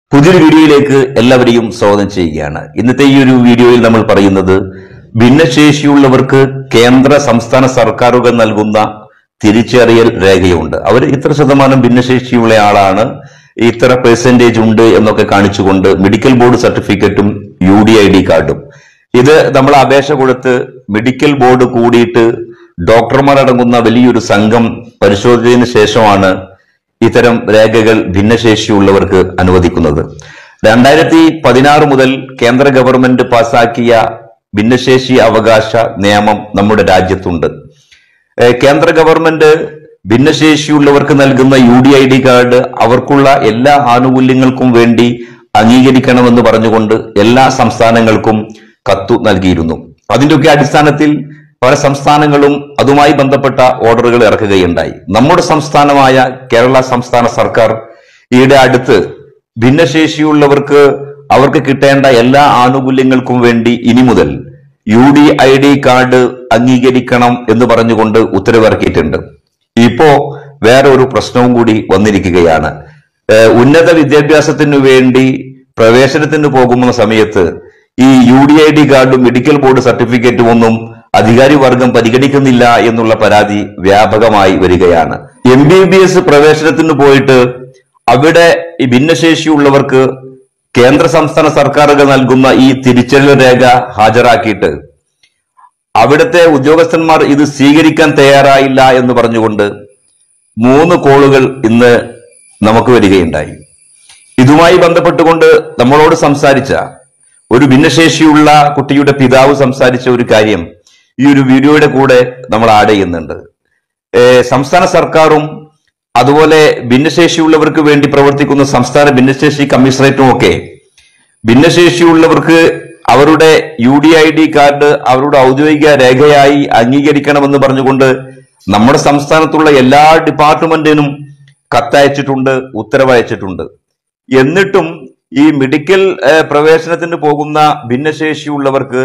പുതിയൊരു വീഡിയോയിലേക്ക് എല്ലാവരെയും സ്വാഗതം ചെയ്യുകയാണ് ഇന്നത്തെ ഈ ഒരു വീഡിയോയിൽ നമ്മൾ പറയുന്നത് ഭിന്നശേഷിയുള്ളവർക്ക് കേന്ദ്ര സംസ്ഥാന സർക്കാരുകൾ നൽകുന്ന തിരിച്ചറിയൽ രേഖയുണ്ട് അവർ ഇത്ര ശതമാനം ഭിന്നശേഷിയുള്ള ആളാണ് ഇത്ര പെർസെന്റേജ് ഉണ്ട് എന്നൊക്കെ കാണിച്ചുകൊണ്ട് മെഡിക്കൽ ബോർഡ് സർട്ടിഫിക്കറ്റും യു ഡി ഐ ഡി കാർഡും ഇത് നമ്മൾ അപേക്ഷ കൊടുത്ത് മെഡിക്കൽ ബോർഡ് കൂടിയിട്ട് ഡോക്ടർമാരടങ്ങുന്ന വലിയൊരു സംഘം പരിശോധിച്ചതിന് ശേഷമാണ് ഇത്തരം രേഖകൾ ഭിന്നശേഷിയുള്ളവർക്ക് അനുവദിക്കുന്നത് രണ്ടായിരത്തി പതിനാറ് മുതൽ കേന്ദ്ര ഗവൺമെന്റ് പാസാക്കിയ ഭിന്നശേഷി അവകാശ നിയമം നമ്മുടെ രാജ്യത്തുണ്ട് ഏഹ് കേന്ദ്ര ഗവൺമെന്റ് ഭിന്നശേഷിയുള്ളവർക്ക് നൽകുന്ന U D I D card അവർക്കുള്ള എല്ലാ ആനുകൂല്യങ്ങൾക്കും വേണ്ടി അംഗീകരിക്കണമെന്ന് പറഞ്ഞുകൊണ്ട് എല്ലാ സംസ്ഥാനങ്ങൾക്കും കത്തു നൽകിയിരുന്നു അതിന്റെയൊക്കെ അടിസ്ഥാനത്തിൽ പല സംസ്ഥാനങ്ങളും അതുമായി ബന്ധപ്പെട്ട ഓർഡറുകൾ ഇറക്കുകയുണ്ടായി നമ്മുടെ സംസ്ഥാനമായ കേരള സംസ്ഥാന സർക്കാർ ഈയിടെ അടുത്ത് ഭിന്നശേഷിയുള്ളവർക്ക് അവർക്ക് കിട്ടേണ്ട എല്ലാ ആനുകൂല്യങ്ങൾക്കും വേണ്ടി ഇനി മുതൽ U D I D card അംഗീകരിക്കണം എന്ന് പറഞ്ഞുകൊണ്ട് ഉത്തരവിറക്കിയിട്ടുണ്ട് ഇപ്പോ വേറെ ഒരു പ്രശ്നവും കൂടി വന്നിരിക്കുകയാണ് ഏഹ് ഉന്നത വിദ്യാഭ്യാസത്തിനു വേണ്ടി പ്രവേശനത്തിന് പോകുന്ന സമയത്ത് ഈ യു ഡി ഐ ഡി കാർഡും മെഡിക്കൽ ബോർഡ് സർട്ടിഫിക്കറ്റും ഒന്നും അധികാരി വർഗം പരിഗണിക്കുന്നില്ല എന്നുള്ള പരാതി വ്യാപകമായി വരികയാണ് എം ബി ബി എസ് പ്രവേശനത്തിന് പോയിട്ട് അവിടെ ഈ ഭിന്നശേഷിയുള്ളവർക്ക് കേന്ദ്ര സംസ്ഥാന സർക്കാരുകൾ നൽകുന്ന ഈ തിരിച്ചറിയൽ രേഖ ഹാജരാക്കിയിട്ട് അവിടുത്തെ ഉദ്യോഗസ്ഥന്മാർ ഇത് സ്വീകരിക്കാൻ തയ്യാറായില്ല എന്ന് പറഞ്ഞുകൊണ്ട് മൂന്ന് കോളുകൾ ഇന്ന് നമുക്ക് വരികയുണ്ടായി ഇതുമായി ബന്ധപ്പെട്ടുകൊണ്ട് നമ്മളോട് സംസാരിച്ച ഒരു ഭിന്നശേഷിയുള്ള കുട്ടിയുടെ പിതാവ് സംസാരിച്ച ഒരു കാര്യം ഈ ഒരു വീഡിയോയുടെ കൂടെ നമ്മൾ ആഡ് ചെയ്യുന്നുണ്ട് ഏഹ് സംസ്ഥാന സർക്കാരും അതുപോലെ ഭിന്നശേഷിയുള്ളവർക്ക് വേണ്ടി പ്രവർത്തിക്കുന്ന സംസ്ഥാന ഭിന്നശേഷി കമ്മീഷണറേറ്റും ഒക്കെ ഭിന്നശേഷിയുള്ളവർക്ക് അവരുടെ U D I D card അവരുടെ ഔദ്യോഗിക രേഖയായി അംഗീകരിക്കണമെന്ന് പറഞ്ഞുകൊണ്ട് നമ്മുടെ സംസ്ഥാനത്തുള്ള എല്ലാ ഡിപ്പാർട്ട്മെന്റിനും കത്തയച്ചിട്ടുണ്ട് ഉത്തരവയച്ചിട്ടുണ്ട് എന്നിട്ടും ഈ മെഡിക്കൽ ഏഹ്, പ്രവേശനത്തിന് പോകുന്ന ഭിന്നശേഷിയുള്ളവർക്ക്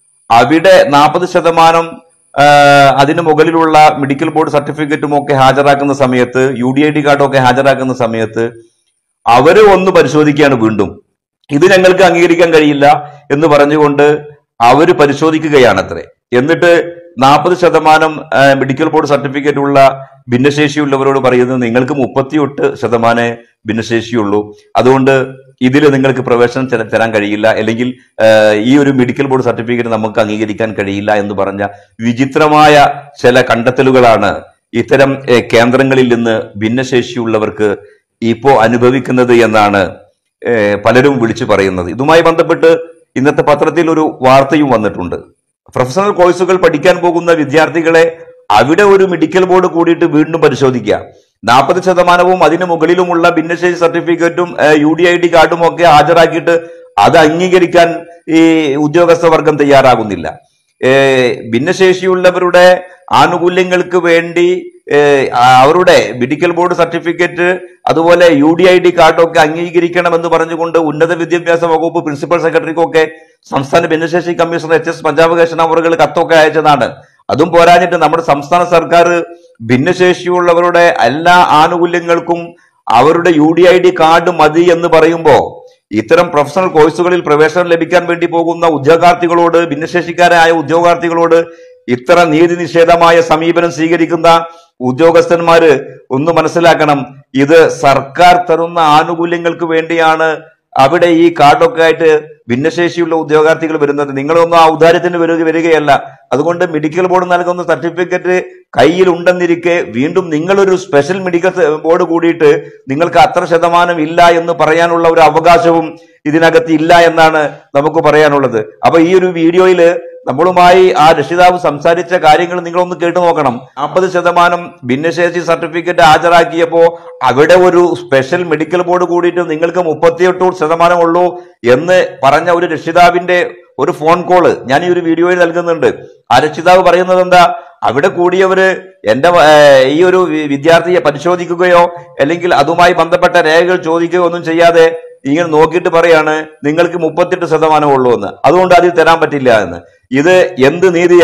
അവിടെ നാൽപ്പത് ശതമാനം ആഹ്, അതിന് മുകളിലുള്ള മെഡിക്കൽ ബോർഡ് സർട്ടിഫിക്കറ്റും ഒക്കെ ഹാജരാക്കുന്ന സമയത്ത് യു ഡി ഐ ഡി കാർഡും ഒക്കെ ഹാജരാക്കുന്ന സമയത്ത് അവര് ഒന്ന് പരിശോധിക്കുകയാണ് വീണ്ടും ഇത് ഞങ്ങൾക്ക് അംഗീകരിക്കാൻ കഴിയില്ല എന്ന് പറഞ്ഞുകൊണ്ട് അവര് പരിശോധിക്കുകയാണത്രേ എന്നിട്ട് നാൽപ്പത് ശതമാനം ആ, മെഡിക്കൽ ബോർഡ് സർട്ടിഫിക്കറ്റ് ഉള്ള ഭിന്നശേഷിയുള്ളവരോട് പറയുന്നത് നിങ്ങൾക്ക് മുപ്പത്തിയെട്ട് ശതമാനേ ഭിന്നശേഷിയുള്ളൂ അതുകൊണ്ട് ഇതിൽ നിങ്ങൾക്ക് പ്രവേശനം തര- തരാൻ കഴിയില്ല അല്ലെങ്കിൽ ആ, ഈ ഒരു മെഡിക്കൽ ബോർഡ് സർട്ടിഫിക്കറ്റ് നമുക്ക് അംഗീകരിക്കാൻ കഴിയില്ല എന്ന് പറഞ്ഞ വിചിത്രമായ ചില കണ്ടെത്തലുകളാണ് ഇത്തരം ഏ, കേന്ദ്രങ്ങളിൽ നിന്ന് ഭിന്നശേഷിയുള്ളവർക്ക് ഇപ്പോ അനുഭവിക്കുന്നത് എന്നാണ് ഏഹ് പലരും വിളിച്ചു പറയുന്നത് ഇതുമായി ബന്ധപ്പെട്ട് ഇന്നത്തെ പത്രത്തിൽ ഒരു വാർത്തയും വന്നിട്ടുണ്ട് പ്രൊഫഷണൽ കോഴ്സുകൾ പഠിക്കാൻ പോകുന്ന വിദ്യാർത്ഥികളെ അവിടെ ഒരു മെഡിക്കൽ ബോർഡ് കൂടിയിട്ട് വീണ്ടും പരിശോധിക്കുക നാൽപ്പത് ശതമാനവും അതിന് മുകളിലുമുള്ള ഭിന്നശേഷി സർട്ടിഫിക്കറ്റും യു ഡി ഐ ഡി കാർഡും ഒക്കെ ഹാജരാക്കിയിട്ട് അത് അംഗീകരിക്കാൻ ഈ ഉദ്യോഗസ്ഥ വർഗം തയ്യാറാകുന്നില്ല ഏഹ് ഭിന്നശേഷിയുള്ളവരുടെ ആനുകൂല്യങ്ങൾക്ക് വേണ്ടി ഏഹ് അവരുടെ മെഡിക്കൽ ബോർഡ് സർട്ടിഫിക്കറ്റ് അതുപോലെ യു ഡി ഐ ഡി കാർഡൊക്കെ അംഗീകരിക്കണമെന്ന് പറഞ്ഞുകൊണ്ട് ഉന്നത വിദ്യാഭ്യാസ വകുപ്പ് പ്രിൻസിപ്പൽ സെക്രട്ടറിക്കൊക്കെ സംസ്ഥാന ഭിന്നശേഷി കമ്മീഷണർ എച്ച് എസ് പഞ്ചാബ് കൃഷ്ണ അവറുകൾ കത്തൊക്കെ അയച്ചതാണ് അതും പോരാഞ്ഞിട്ട് നമ്മുടെ സംസ്ഥാന സർക്കാർ ഭിന്നശേഷിയുള്ളവരുടെ എല്ലാ ആനുകൂല്യങ്ങൾക്കും അവരുടെ U D I D card മതി എന്ന് പറയുമ്പോൾ ഇത്തരം പ്രൊഫഷണൽ കോഴ്സുകളിൽ പ്രവേശനം ലഭിക്കാൻ വേണ്ടി പോകുന്ന ഉദ്യോഗാർത്ഥികളോട് ഭിന്നശേഷിക്കാരായ ഉദ്യോഗാർത്ഥികളോട് ഇത്ര നീതി നിഷേധമായ സമീപനം സ്വീകരിക്കുന്ന ഉദ്യോഗസ്ഥന്മാര് ഒന്ന് മനസ്സിലാക്കണം ഇത് സർക്കാർ തരുന്ന ആനുകൂല്യങ്ങൾക്ക് വേണ്ടിയാണ് അവിടെ ഈ കാർഡൊക്കെ ആയിട്ട് ഭിന്നശേഷിയുള്ള ഉദ്യോഗാർത്ഥികൾ വരുന്നത് നിങ്ങളൊന്നും ആ ഔദാര്യത്തിന് വരിക വരികയല്ല അതുകൊണ്ട് മെഡിക്കൽ ബോർഡ് നൽകുന്ന സർട്ടിഫിക്കറ്റ് കയ്യിൽ ഉണ്ടെന്നിരിക്കെ വീണ്ടും നിങ്ങളൊരു സ്പെഷ്യൽ മെഡിക്കൽ ബോർഡ് കൂടിയിട്ട് നിങ്ങൾക്ക് അത്ര ശതമാനം ഇല്ല എന്ന് പറയാനുള്ള ഒരു അവകാശവും ഇതിനകത്ത് ഇല്ല എന്നാണ് നമുക്ക് പറയാനുള്ളത് അപ്പൊ ഈ ഒരു വീഡിയോയില് നമ്മളുമായി ആ രക്ഷിതാവ് സംസാരിച്ച കാര്യങ്ങൾ നിങ്ങളൊന്ന് കേട്ടു നോക്കണം നാൽപ്പത് ശതമാനം ഭിന്നശേഷി സർട്ടിഫിക്കറ്റ് ഹാജരാക്കിയപ്പോ അവിടെ ഒരു സ്പെഷ്യൽ മെഡിക്കൽ ബോർഡ് കൂടിയിട്ട് നിങ്ങൾക്ക് മുപ്പത്തിയെട്ട് ശതമാനം ഉള്ളൂ എന്ന് പറഞ്ഞ ഒരു രക്ഷിതാവിന്റെ ഒരു ഫോൺ കോള് ഞാൻ ഈ ഒരു വീഡിയോയിൽ നൽകുന്നുണ്ട് ആ രക്ഷിതാവ് പറയുന്നത് എന്താ അവിടെ കൂടിയവര് എന്റെ ഏർ, ഈ ഒരു വി- വിദ്യാർത്ഥിയെ പരിശോധിക്കുകയോ അല്ലെങ്കിൽ അതുമായി ബന്ധപ്പെട്ട രേഖകൾ ചോദിക്കുകയോ ഒന്നും ചെയ്യാതെ ഇങ്ങനെ നോക്കിയിട്ട് പറയാണ് നിങ്ങൾക്ക് മുപ്പത്തെട്ട് ശതമാനം ഉള്ളൂ എന്ന് അതുകൊണ്ട് അതിൽ തരാൻ പറ്റില്ല എന്ന് ഇത് എന്ത് നീതിയാണ്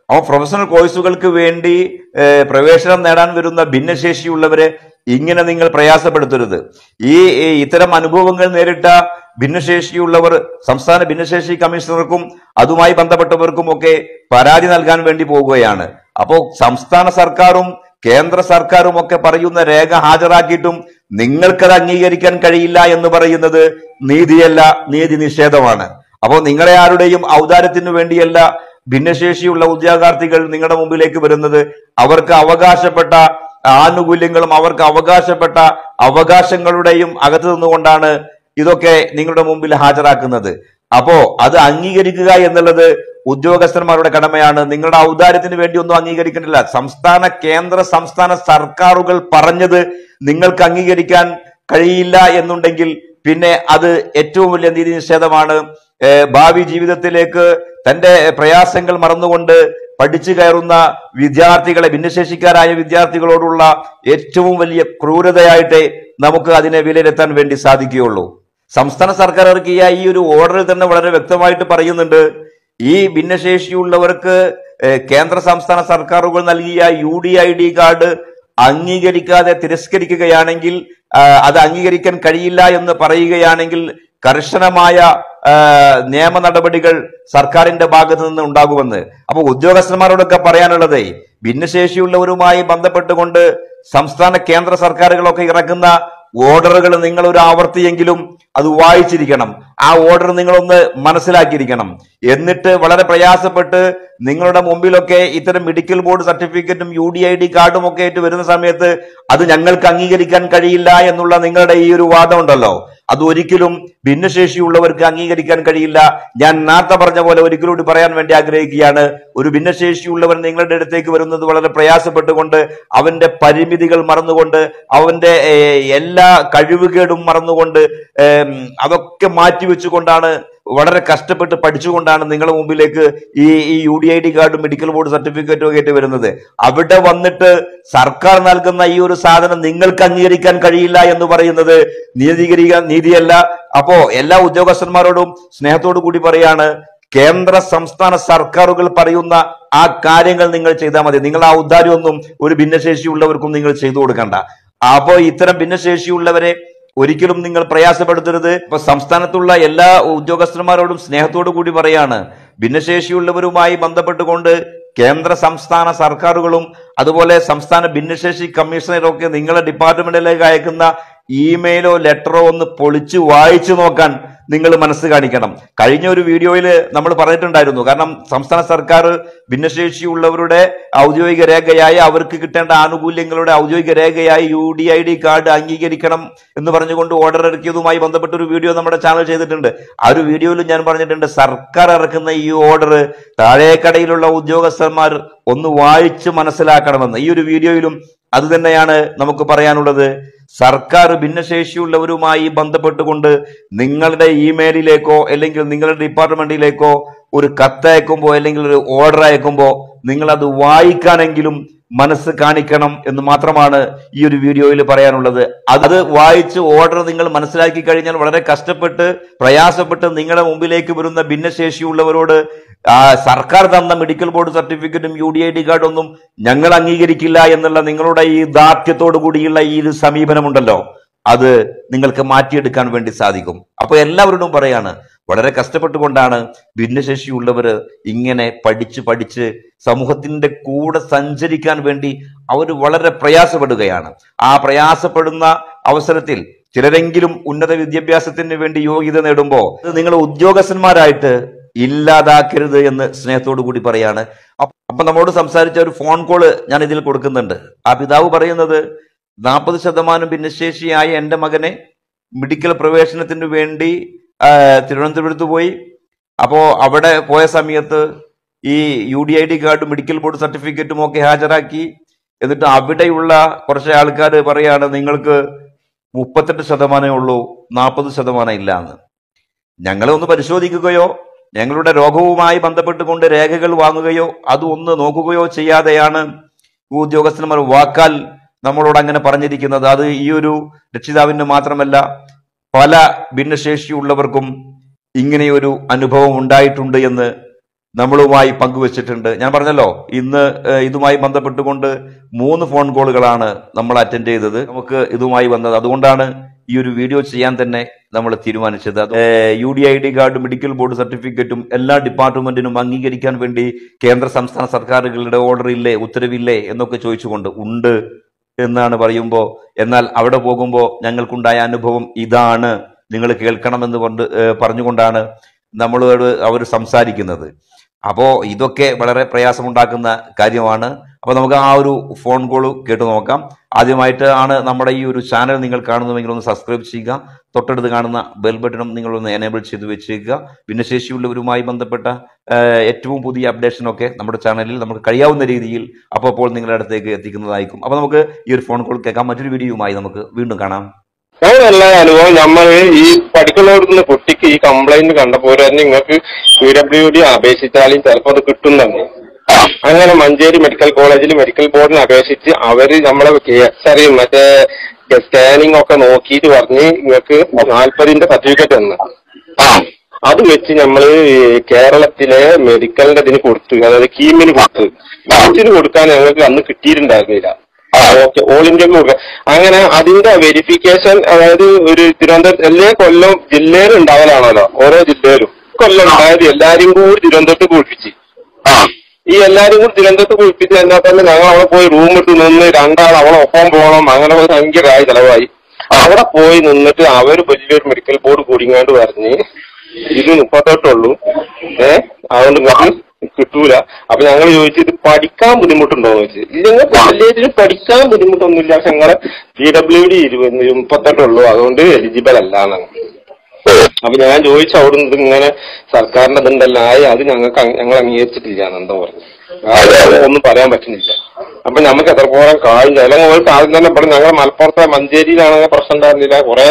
അപ്പോൾ പ്രൊഫഷണൽ കോഴ്സുകൾക്ക് വേണ്ടി ഏഹ്, പ്രവേശനം നേടാൻ വരുന്ന ഭിന്നശേഷിയുള്ളവരെ ഇങ്ങനെ നിങ്ങൾ പ്രയാസപ്പെടുത്തരുത് ഈ ഈ ഇത്തരം അനുഭവങ്ങൾ നേരിട്ട ഭിന്നശേഷിയുള്ളവർ സംസ്ഥാന ഭിന്നശേഷി കമ്മീഷണർക്കും അതുമായി ബന്ധപ്പെട്ടവർക്കും ഒക്കെ പരാതി നൽകാൻ വേണ്ടി പോകുകയാണ് അപ്പോൾ സംസ്ഥാന സർക്കാരും കേന്ദ്ര സർക്കാരും ഒക്കെ പറയുന്ന രേഖ ഹാജരാക്കിയിട്ടും നിങ്ങൾക്കത് അംഗീകരിക്കാൻ കഴിയില്ല എന്ന് പറയുന്നത് നീതിയല്ല നീതി നിഷേധമാണ് അപ്പോൾ നിങ്ങളെ ആരുടെയും ഔദാര്യത്തിനു വേണ്ടിയല്ല ഭിന്നശേഷിയുള്ള ഉദ്യോഗാർത്ഥികൾ നിങ്ങളുടെ മുമ്പിലേക്ക് വരുന്നത് അവർക്ക് അവകാശപ്പെട്ട ആനുകൂല്യങ്ങളും അവർക്ക് അവകാശപ്പെട്ട അവകാശങ്ങളുടെയും അകത്തു നിന്നുകൊണ്ടാണ് ഇതൊക്കെ നിങ്ങളുടെ മുമ്പിൽ ഹാജരാക്കുന്നത് അപ്പോ അത് അംഗീകരിക്കുക എന്നുള്ളത് ഉദ്യോഗസ്ഥന്മാരുടെ കടമയാണ് നിങ്ങളുടെ ഔദാര്യത്തിന് വേണ്ടി ഒന്നും അംഗീകരിക്കുന്നില്ല സംസ്ഥാന കേന്ദ്ര സംസ്ഥാന സർക്കാരുകൾ പറഞ്ഞത് നിങ്ങൾക്ക് അംഗീകരിക്കാൻ കഴിയില്ല എന്നുണ്ടെങ്കിൽ പിന്നെ അത് ഏറ്റവും വലിയ നീതി നിഷേധമാണ് ഏഹ് ഭാവി ജീവിതത്തിലേക്ക് തന്റെ പ്രയാസങ്ങൾ മറന്നുകൊണ്ട് പഠിച്ചു കയറുന്ന വിദ്യാർത്ഥികളെ ഭിന്നശേഷിക്കാരായ വിദ്യാർത്ഥികളോടുള്ള ഏറ്റവും വലിയ ക്രൂരതയായിട്ട് നമുക്ക് അതിനെ വിലയിരുത്താൻ വേണ്ടി സാധിക്കുകയുള്ളൂ സംസ്ഥാന സർക്കാർ ഇറക്കിയ ഈ ഒരു ഓർഡറിൽ തന്നെ വളരെ വ്യക്തമായിട്ട് പറയുന്നുണ്ട് ഈ ഭിന്നശേഷിയുള്ളവർക്ക് ഏഹ്, കേന്ദ്ര സംസ്ഥാന സർക്കാരുകൾ നൽകിയ U D I D card അംഗീകരിക്കാതെ തിരസ്കരിക്കുകയാണെങ്കിൽ ആ, അത് അംഗീകരിക്കാൻ കഴിയില്ല എന്ന് പറയുകയാണെങ്കിൽ കർശനമായ ആ, നിയമ നടപടികൾ സർക്കാരിന്റെ ഭാഗത്ത് നിന്ന് ഉണ്ടാകുമെന്ന് അപ്പൊ ഉദ്യോഗസ്ഥന്മാരോടൊക്കെ പറയാനുള്ളത് ഭിന്നശേഷിയുള്ളവരുമായി ബന്ധപ്പെട്ടുകൊണ്ട് സംസ്ഥാന കേന്ദ്ര സർക്കാരുകളൊക്കെ ഇറക്കുന്ന ഓർഡറുകൾ നിങ്ങൾ ഒരു ആവർത്തിയെങ്കിലും അത് വായിച്ചിരിക്കണം ആ ഓർഡർ നിങ്ങളൊന്ന് മനസ്സിലാക്കിയിരിക്കണം എന്നിട്ട് വളരെ പ്രയാസപ്പെട്ട് നിങ്ങളുടെ മുമ്പിലൊക്കെ ഇത്തരം മെഡിക്കൽ ബോർഡ് സർട്ടിഫിക്കറ്റും യു ഡി ഐ ഡി കാർഡും ഒക്കെ ആയിട്ട് വരുന്ന സമയത്ത് അത് ഞങ്ങൾക്ക് അംഗീകരിക്കാൻ കഴിയില്ല എന്നുള്ള നിങ്ങളുടെ ഈ ഒരു വാദം ഉണ്ടല്ലോ അത് ഒരിക്കലും ഭിന്നശേഷിയുള്ളവർക്ക് അംഗീകരിക്കാൻ കഴിയില്ല ഞാൻ നേരത്തെ പറഞ്ഞ പോലെ ഒരിക്കലും കൂടി പറയാൻ വേണ്ടി ആഗ്രഹിക്കുകയാണ് ഒരു ഭിന്നശേഷിയുള്ളവൻ നിങ്ങളുടെ അടുത്തേക്ക് വരുന്നത് വളരെ പ്രയാസപ്പെട്ടുകൊണ്ട് അവന്റെ പരിമിതികൾ മറന്നുകൊണ്ട് അവന്റെ ഏഹ്, എല്ലാ കഴിവുകേടും മറന്നുകൊണ്ട് ഏം, അതൊക്കെ മാറ്റിവെച്ചുകൊണ്ടാണ് വളരെ കഷ്ടപ്പെട്ട് പഠിച്ചുകൊണ്ടാണ് നിങ്ങളുടെ മുമ്പിലേക്ക് ഈ ഈ യു ഡി ഐ ഡി കാർഡും മെഡിക്കൽ ബോർഡ് സർട്ടിഫിക്കറ്റും ഒക്കെ ആയിട്ട് വരുന്നത് അവിടെ വന്നിട്ട് സർക്കാർ നൽകുന്ന ഈ ഒരു സാധനം നിങ്ങൾക്ക് അംഗീകരിക്കാൻ കഴിയില്ല എന്ന് പറയുന്നത് നീതീകരിക്കാൻ നീതിയല്ല അപ്പോ എല്ലാ ഉദ്യോഗസ്ഥന്മാരോടും സ്നേഹത്തോടു കൂടി പറയാണ് കേന്ദ്ര സംസ്ഥാന സർക്കാരുകൾ പറയുന്ന ആ കാര്യങ്ങൾ നിങ്ങൾ ചെയ്താൽ മതി നിങ്ങൾ ആ ഉദാര്യമൊന്നും ഒരു ഭിന്നശേഷിയുള്ളവർക്കും നിങ്ങൾ ചെയ്തു കൊടുക്കണ്ട അപ്പോ ഇത്തരം ഭിന്നശേഷിയുള്ളവരെ ഒരിക്കലും നിങ്ങൾ പ്രയാസപ്പെടുത്തരുത് ഇപ്പൊ സംസ്ഥാനത്തുള്ള എല്ലാ ഉദ്യോഗസ്ഥന്മാരോടും സ്നേഹത്തോടു കൂടി പറയാണ് ഭിന്നശേഷിയുള്ളവരുമായി ബന്ധപ്പെട്ടുകൊണ്ട് കേന്ദ്ര സംസ്ഥാന സർക്കാരുകളും അതുപോലെ സംസ്ഥാന ഭിന്നശേഷി കമ്മീഷണറൊക്കെ നിങ്ങളുടെ ഡിപ്പാർട്ട്മെന്റിലേക്ക് അയക്കുന്ന ഇമെയിലോ ലെറ്ററോ ഒന്ന് പൊളിച്ച് വായിച്ചു നോക്കാൻ നിങ്ങൾ മനസ്സ് കാണിക്കണം കഴിഞ്ഞ ഒരു വീഡിയോയിൽ നമ്മൾ പറഞ്ഞിട്ടുണ്ടായിരുന്നു കാരണം സംസ്ഥാന സർക്കാർ ഭിന്നശേഷിയുള്ളവരുടെ ഔദ്യോഗിക രേഖയായി അവർക്ക് കിട്ടേണ്ട ആനുകൂല്യങ്ങളുടെ ഔദ്യോഗിക രേഖയായി U D I D card അംഗീകരിക്കണം എന്ന് പറഞ്ഞുകൊണ്ട് ഓർഡർ ഇറക്കിയതുമായി ബന്ധപ്പെട്ട ഒരു വീഡിയോ നമ്മുടെ ചാനൽ ചെയ്തിട്ടുണ്ട് ആ ഒരു വീഡിയോയിൽ ഞാൻ പറഞ്ഞിട്ടുണ്ട് സർക്കാർ ഇറക്കുന്ന ഈ ഓർഡർ താഴേക്കടയിലുള്ള ഉദ്യോഗസ്ഥന്മാർ ഒന്ന് വായിച്ച് മനസ്സിലാക്കണമെന്ന് ഈ ഒരു വീഡിയോയിലും അത് തന്നെയാണ് നമുക്ക് പറയാനുള്ളത് സർക്കാർ ഭിന്നശേഷിയുള്ളവരുമായി ബന്ധപ്പെട്ടുകൊണ്ട് നിങ്ങളുടെ ഇമെയിലിലേക്കോ അല്ലെങ്കിൽ നിങ്ങളുടെ ഡിപ്പാർട്ട്മെന്റിലേക്കോ ഒരു കത്തയക്കുമ്പോൾ അല്ലെങ്കിൽ ഒരു ഓർഡർ അയക്കുമ്പോൾ നിങ്ങൾ അത് വായിക്കാനെങ്കിലും മനസ്സ് കാണിക്കണം എന്ന് മാത്രമാണ് ഈ ഒരു വീഡിയോയിൽ പറയാനുള്ളത് അത് വായിച്ച് ഓർഡർ നിങ്ങൾ മനസ്സിലാക്കി കഴിഞ്ഞാൽ വളരെ കഷ്ടപ്പെട്ട് പ്രയാസപ്പെട്ട് നിങ്ങളുടെ മുമ്പിലേക്ക് വരുന്ന ഭിന്നശേഷിയുള്ളവരോട് ആ, സർക്കാർ തന്ന മെഡിക്കൽ ബോർഡ് സർട്ടിഫിക്കറ്റും യു ഡി ഐ ഡി കാർഡും ഒന്നും ഞങ്ങൾ അംഗീകരിക്കില്ല എന്നുള്ള നിങ്ങളുടെ ഈ ദാർഢ്യത്തോടു കൂടിയുള്ള ഈ ഒരു സമീപനമുണ്ടല്ലോ അത് നിങ്ങൾക്ക് മാറ്റിയെടുക്കാൻ വേണ്ടി സാധിക്കും അപ്പൊ എല്ലാവരോടും പറയാണ് വളരെ കഷ്ടപ്പെട്ടുകൊണ്ടാണ് ഭിന്നശേഷിയുള്ളവർ ഇങ്ങനെ പഠിച്ച് പഠിച്ച് സമൂഹത്തിന്റെ കൂടെ സഞ്ചരിക്കാൻ വേണ്ടി അവർ വളരെ പ്രയാസപ്പെടുകയാണ് ആ പ്രയാസപ്പെടുന്ന അവസരത്തിൽ ചിലരെങ്കിലും ഉന്നത വിദ്യാഭ്യാസത്തിന് വേണ്ടി യോഗ്യത നേടുമ്പോൾ നിങ്ങൾ ഉദ്യോഗസ്ഥന്മാരായിട്ട് ഇല്ലാതാക്കരുത് എന്ന് സ്നേഹത്തോടു കൂടി പറയാണ് അപ്പ- അപ്പൊ നമ്മളോട് സംസാരിച്ച ഒരു ഫോൺ കോള് ഞാൻ ഇതിൽ കൊടുക്കുന്നുണ്ട് ആ പിതാവ് പറയുന്നത് നാൽപ്പത് ശതമാനം ഭിന്നശേഷിയായ എൻ്റെ മകനെ മെഡിക്കൽ പ്രവേശനത്തിന് വേണ്ടി ആ, തിരുവനന്തപുരത്ത് പോയി അപ്പോൾ അവിടെ പോയ സമയത്ത് ഈ യു ഡി ഐ ഡി കാർഡും മെഡിക്കൽ ബോർഡ് സർട്ടിഫിക്കറ്റും ഒക്കെ ഹാജരാക്കി എന്നിട്ട് അവിടെയുള്ള കുറച്ച് ആൾക്കാർ പറയാണ് നിങ്ങൾക്ക് മുപ്പത്തെട്ട് ശതമാനമേ ഉള്ളൂ നാൽപ്പത് ശതമാനം ഇല്ല എന്ന് ഞങ്ങളെ ഒന്ന് പരിശോധിക്കുകയോ ഞങ്ങളുടെ രോഗവുമായി ബന്ധപ്പെട്ടുകൊണ്ട് രേഖകൾ വാങ്ങുകയോ അത് ഒന്ന് നോക്കുകയോ ചെയ്യാതെയാണ് ഈ ഉദ്യോഗസ്ഥന്മാർ വാക്കാൽ നമ്മളോട് അങ്ങനെ പറഞ്ഞിരിക്കുന്നത് അത് ഈ ഒരു രക്ഷിതാവിന് മാത്രമല്ല പല ഭിന്നശേഷിയുള്ളവർക്കും ഇങ്ങനെയൊരു അനുഭവം ഉണ്ടായിട്ടുണ്ട് എന്ന് നമ്മളുമായി പങ്കുവച്ചിട്ടുണ്ട് ഞാൻ പറഞ്ഞല്ലോ ഇന്ന് ഏഹ്, ഇതുമായി ബന്ധപ്പെട്ടുകൊണ്ട് മൂന്ന് ഫോൺ കോളുകളാണ് നമ്മൾ അറ്റൻഡ് ചെയ്തത് നമുക്ക് ഇതുമായി വന്നത് അതുകൊണ്ടാണ് ഈ ഒരു വീഡിയോ ചെയ്യാൻ തന്നെ നമ്മൾ തീരുമാനിച്ചത് അത് U D I D card medical board സർട്ടിഫിക്കറ്റും എല്ലാ ഡിപ്പാർട്ട്മെന്റിനും അംഗീകരിക്കാൻ വേണ്ടി കേന്ദ്ര സംസ്ഥാന സർക്കാരുകളുടെ ഓർഡർ ഇല്ലേ ഉത്തരവില്ലേ എന്നൊക്കെ ചോദിച്ചുകൊണ്ട് ഉണ്ട് എന്നാണ് പറയുമ്പോൾ എന്നാൽ അവിടെ പോകുമ്പോൾ ഞങ്ങൾക്കുണ്ടായ അനുഭവം ഇതാണ് നിങ്ങൾ കേൾക്കണമെന്ന് കൊണ്ട് ഏഹ് പറഞ്ഞുകൊണ്ടാണ് നമ്മളോട് അവർ സംസാരിക്കുന്നത് അപ്പോൾ ഇതൊക്കെ വളരെ പ്രയാസമുണ്ടാക്കുന്ന കാര്യമാണ് അപ്പോൾ നമുക്ക് ആ ഒരു ഫോൺ കോൾ കേട്ടു നോക്കാം ആദ്യമായിട്ട് ആണ് നമ്മുടെ ഈ ഒരു ചാനൽ നിങ്ങൾ കാണുന്നുവെങ്കിൽ ഒന്ന് സബ്സ്ക്രൈബ് ചെയ്യുക തൊട്ടടുത്ത് കാണുന്ന ബെൽ ബട്ടണും നിങ്ങളൊന്ന് എനേബിൾ ചെയ്ത് വെച്ചേക്കുക ഭിന്നശേഷിയുള്ളവരുമായി ബന്ധപ്പെട്ട ഏഹ്, ഏറ്റവും പുതിയ അപ്ഡേഷനൊക്കെ നമ്മുടെ ചാനലിൽ നമുക്ക് കഴിയാവുന്ന രീതിയിൽ അപ്പോൾ നിങ്ങളുടെ അടുത്തേക്ക് എത്തിക്കുന്നതായിരിക്കും അപ്പോൾ നമുക്ക് ഈ ഒരു ഫോൺ കോൾ കേൾക്കാം മറ്റൊരു വീഡിയോയുമായി നമുക്ക് വീണ്ടും കാണാം നല്ല അനുഭവം നമ്മൾ ഈ പഠിക്കുന്നവർക്ക് കുട്ടിക്ക് ഈ കംപ്ലൈന്റ് കണ്ടപ്പോൾ തന്നെ നിങ്ങൾക്ക് പി ഡബ്ല്യു ഡി അപേക്ഷിച്ചാലും ചിലപ്പോൾ അത് കിട്ടും തന്നെ അങ്ങനെ മഞ്ചേരി മെഡിക്കൽ കോളേജിൽ മെഡിക്കൽ ബോർഡിന് അപേക്ഷിച്ച് അവര് നമ്മളെ എക്സ്റേ മറ്റേ സ്കാനിങ് ഒക്കെ നോക്കിയിട്ട് പറഞ്ഞ് നിങ്ങൾക്ക് നാൽപ്പതിന്റെ സർട്ടിഫിക്കറ്റ് തന്നു അത് വെച്ച് നമ്മള് ഈ കേരളത്തിലെ മെഡിക്കലിന്റെ ഇതിന് കൊടുത്തു അതായത് കീമിന് കൊടുത്തു ഇതിന് കൊടുക്കാൻ ഞങ്ങൾക്ക് അന്ന് കിട്ടിയിട്ടുണ്ടായിരുന്നില്ല ഓക്കെ ഓൾ ഇന്ത്യ കൊടുക്കാം അങ്ങനെ അതിന്റെ വെരിഫിക്കേഷൻ അതായത് ഒരു തിരുവനന്തപുരം എല്ലാ കൊല്ലം ജില്ലയിൽ ഉണ്ടാവലാണല്ലോ ഓരോ ജില്ലയിലും കൊല്ലം ഉണ്ടായത് എല്ലാരും കൂടി തിരുവനന്തപുരത്ത് കുളിപ്പിച്ച് ഈ എല്ലാരും കൂടി തിരുവനന്തപുരത്ത് കുളിപ്പിച്ച് എന്നാൽ തന്നെ ഞങ്ങൾ അവിടെ പോയി റൂം എടുത്ത് നിന്ന് രണ്ടാൾ അവളെ ഒപ്പം പോകണം അങ്ങനെ ഒരു ഭയങ്കരമായി ചെലവായി അവിടെ പോയി നിന്നിട്ട് അവര് വലിയൊരു മെഡിക്കൽ ബോർഡ് കൂടിങ്ങാണ്ട് പറഞ്ഞ് ഇത് മുപ്പത്തെട്ടുള്ളൂ ഏ അതുകൊണ്ട് നിങ്ങൾക്ക് കിട്ടൂല അപ്പൊ ഞങ്ങൾ ചോദിച്ചു ഇത് പഠിക്കാൻ ബുദ്ധിമുട്ടുണ്ടോ എന്ന് ചോദിച്ചു ഇല്ലെങ്കിൽ കോളേജിൽ പഠിക്കാൻ ബുദ്ധിമുട്ടൊന്നുമില്ല പക്ഷെ ഞങ്ങളെ പി ഡബ്ല്യു ഡി മുപ്പത്തെട്ടുള്ളൂ അതുകൊണ്ട് എലിജിബിൾ അല്ല എന്നാണ് അപ്പൊ ഞാൻ ചോദിച്ചു അവിടെ നിന്ന് ഇങ്ങനെ സർക്കാരിന്റെ ഇതുണ്ടല്ലോ ആയി അത് ഞങ്ങൾക്ക് അങ്- ഞങ്ങൾ അംഗീകരിച്ചിട്ടില്ല എന്നെന്തോ പറഞ്ഞു അത് ഒന്നും പറയാൻ പറ്റുന്നില്ല അപ്പൊ നമുക്ക് എത്രത്തോളം കാര്യം അല്ലെങ്കിൽ ഒരു ആദ്യം തന്നെ പറഞ്ഞു ഞങ്ങൾ മലപ്പുറത്തെ മഞ്ചേരിയിലാണെങ്കിൽ പ്രശ്നം ഉണ്ടായിരുന്നില്ല കുറെ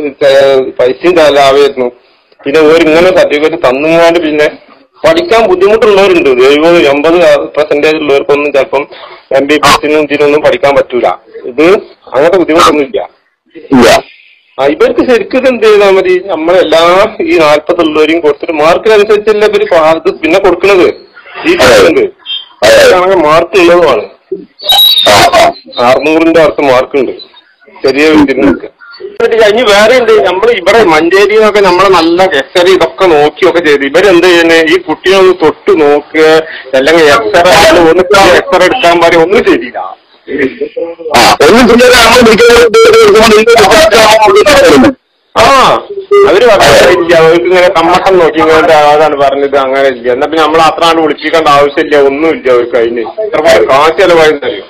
പൈസയും ചെലവായിരുന്നു പിന്നെ ഒരു ഇങ്ങനെ സർട്ടിഫിക്കറ്റ് തന്നുങ്ങാണ്ട് പിന്നെ പഠിക്കാൻ ബുദ്ധിമുട്ടുള്ളവരുണ്ട് എഴുപത് എൺപത് പെർസെന്റേജ് ഉള്ളവർക്കൊന്നും ചിലപ്പം എം ബി ബി എസിനും ഇതിനൊന്നും പഠിക്കാൻ പറ്റൂല ഇത് അങ്ങനത്തെ ബുദ്ധിമുട്ടൊന്നുമില്ല ആ ഇവർക്ക് ശരിക്കും ഇത് എന്ത് ചെയ്താൽ മതി നമ്മളെല്ലാ ഈ നാല്പത്തുള്ളവരെയും കൊടുത്തിട്ട് മാർക്കിനനുസരിച്ചല്ല ഇവര് പാ- ഇത് പിന്നെ കൊടുക്കുന്നത് ഈ ഉണ്ട് മാർക്ക് ഉള്ളതുമാണ് അറുന്നൂറിന്റെ അടുത്ത് മാർക്കുണ്ട് ചെറിയ ഇതിനൊക്കെ ഇനി വേറെ ഉണ്ട് നമ്മൾ ഇവിടെ മഞ്ചേരി എന്നൊക്കെ നമ്മളെ നല്ല എക്സ്റേ ഇതൊക്കെ നോക്കിയൊക്കെ ചെയ്ത് ഇവരെന്ത് ചെയ്യുന്നത് ഈ കുട്ടിയെ ഒന്ന് തൊട്ട് നോക്കുക അല്ലെങ്കിൽ എക്സ്റേ ഒന്ന് എക്സ്റേ എടുക്കാൻ പറയും ഒന്നും ചെയ്തില്ല ഒന്നും ചെയ്യാതെ നമ്മൾ മിക്കവാറും ആ അവര് പറഞ്ഞില്ല അവർക്ക് ഇങ്ങനെ കമ്മട്ടം നോക്കി ഇങ്ങോട്ട് അതാണ് പറഞ്ഞത് അങ്ങനെ ഇല്ല എന്നാ പിന്നെ നമ്മൾ അത്ര ആണ്ട് വിളിപ്പിക്കേണ്ട ആവശ്യമില്ല ഒന്നുമില്ല അവർക്ക് അതിന് ഇത്ര പോലെ കാശ് ചെലവായിരുന്നല്ലോ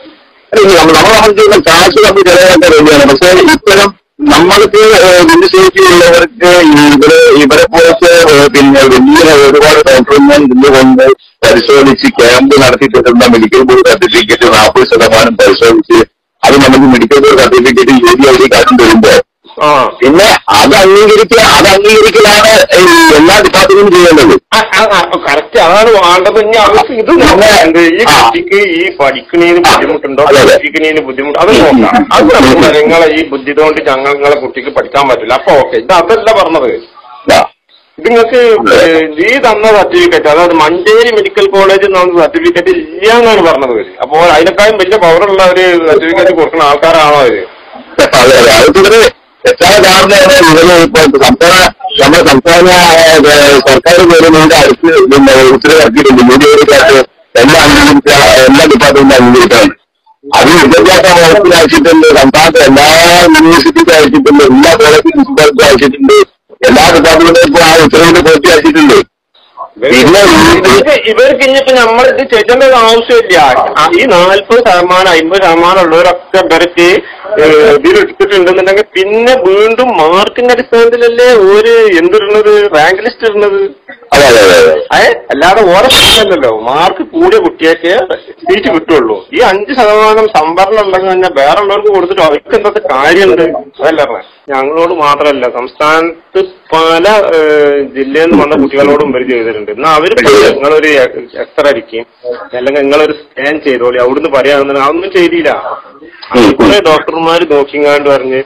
നമ്മളെ സംബന്ധിച്ചുള്ള കാശ് നമ്മൾ ചെലവാക്കാൻ റെഡിയാണ് പക്ഷേ ഇത്തരം നമ്മൾക്ക് ഭിന്നശേഷിയുള്ളവർക്ക് ഇവരെ ഇവരെ പോലത്തെ ഏഹ്, പിന്നെ വലിയ ഒരുപാട് ഡോക്ടർമാർ നിന്നുകൊണ്ട് പരിശോധിച്ച് ക്യാമ്പ് നടത്തി കിട്ടുന്ന മെഡിക്കൽ ബോർഡ് സർട്ടിഫിക്കറ്റ് നാൽപ്പത് ശതമാനം പരിശോധിച്ച് അത് നമുക്ക് medical board certificate A D I D കാർഡും തരുമ്പോൾ ആ പിന്നെ അത് അംഗീകരിക്കുക അത് അംഗീകരിക്കലാണ് ഈ എല്ലാ ഡിപ്പാർട്ട്മെന്റും ചെയ്യേണ്ടത് കറക്റ്റ് അതാണ് വേണ്ടത് ഇനി അവർക്ക് ഇത് നോക്കാറുണ്ട് ഈ കുട്ടിക്ക് ഈ പഠിക്കണേന് ബുദ്ധിമുട്ടുണ്ടോ അതെ, അതെ. പഠിക്കണേന് ബുദ്ധിമുട്ട് അത് നോക്കാം അത് നമുക്ക് നിങ്ങളെ ഈ ബുദ്ധി കൊണ്ട് ഞങ്ങൾ നിങ്ങളെ കുട്ടിക്ക് പഠിക്കാൻ പറ്റില്ല അപ്പൊ ഓക്കെ ഇത് അതല്ല പറഞ്ഞത് ആ. ഇത് നിങ്ങൾക്ക് ഈ തന്ന സർട്ടിഫിക്കറ്റ് അതായത് മഞ്ചേരി മെഡിക്കൽ കോളേജ് എന്ന സർട്ടിഫിക്കറ്റ് ഇല്ല എന്നാണ് പറഞ്ഞത് അവര് അപ്പോൾ അതിനേക്കാളും വലിയ പവറുള്ള ഒരു സർട്ടിഫിക്കറ്റ് കൊടുക്കുന്ന ആൾക്കാരാണോ അവര് അതെ അതെ അത് എത്ര കാരണമാണ് ഇവര് ഇപ്പൊ സംസ്ഥാന നമ്മുടെ സംസ്ഥാന ഏഹ്, സർക്കാർ പോലും ഇതിന്റെ അടുത്ത് പിന്നെ ഉത്തരവിറക്കിയിട്ടുണ്ട് മീഡിയക്കാർക്ക് എല്ലാം അംഗീകരിച്ച എല്ലാ ഡിപ്പാർട്ട്മെന്റും അംഗീകരിക്കണം അത് വിദ്യാഭ്യാസ വകുപ്പിന് അയച്ചിട്ടുണ്ട് സംസ്ഥാനത്തെ എല്ലാ യൂണിവേഴ്സിറ്റിക്ക് അയച്ചിട്ടുണ്ട് എല്ലാ കോളേജ് പ്രിൻസിപ്പാൾക്കും അയച്ചിട്ടുണ്ട് എല്ലാ ഡിപ്പാർട്ട്മെന്റും ഇപ്പൊ ആ ഉത്തരവിന്റെ കോപ്പി അയച്ചിട്ടുണ്ട് പിന്നെ ഈ- ഇവർക്ക് ഇവർക്ക് ഇനിയിപ്പോ നമ്മൾ ഇത് ചെയ്യേണ്ട ഒരു ആവശ്യമില്ല ആ, ഈ നാൽപ്പത് ശതമാനം അമ്പത് ശതമാനം ഉള്ളവരൊക്കെ ഇവർക്ക് ഇതിൽ എടുത്തിട്ടുണ്ടെന്നുണ്ടെങ്കിൽ പിന്നെ വീണ്ടും മാർക്കിന്റെ അടിസ്ഥാനത്തിലല്ലേ ഒരു എന്തിടുന്നത് റാങ്ക് ലിസ്റ്റ് ഇടുന്നത് അതെ അതെ അതെ അതെ ഏ അല്ലാതെ ഓരോ പ്രശ്നമല്ലല്ലോ മാർക്ക് കൂടിയ കുട്ടിയൊക്കെ സീറ്റ് കിട്ടുള്ളൂ ഈ അഞ്ച് ശതമാനം സംവരണം ഉണ്ടെങ്കിൽ തന്നെ വേറെ ഉള്ളവർക്ക് കൊടുത്തിട്ട് അവർക്ക് എന്തൊക്കെ കാര്യമുണ്ട് അതല്ല പറഞ്ഞെ. ഞങ്ങളോട് മാത്രമല്ല സംസ്ഥാനത്ത് പല ഏഹ്, ജില്ലയിൽ നിന്ന് വന്ന കുട്ടികളോടും ഇവർ ചെയ്തിട്ടുണ്ട് എന്നാൽ അവർ നിങ്ങളൊരു എക്സ്റേ അടിക്കും അല്ലെങ്കിൽ നിങ്ങളൊരു സ്കാൻ ചെയ്തോളി അവിടുന്ന് പറയാണെന്നുണ്ടെങ്കിൽ അതൊന്നും ചെയ്തില്ല കുറെ ഡോക്ടർമാർ നോക്കിങ്ങാണ്ട് പറഞ്ഞ്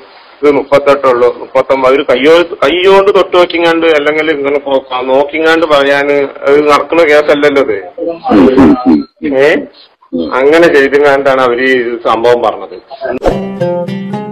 വയസ്സ് മുപ്പത്തെട്ടുള്ളൂ മുപ്പത്തൊമ്പത് അവര് കയ്യോ കയ്യോണ്ട് തൊട്ട് നോക്കിങ്ങാണ്ട് അല്ലെങ്കിൽ ഇങ്ങനെ പോ- നോക്കിങ്ങാണ്ട് പറയാന് അത് നടക്കുന്ന കേസല്ലല്ലോ ഇത് ഉം, ഉം, ഉം. ഏ അങ്ങനെ ചെയ്തുകൊണ്ടാണ് അവര് ഈ സംഭവം പറഞ്ഞത്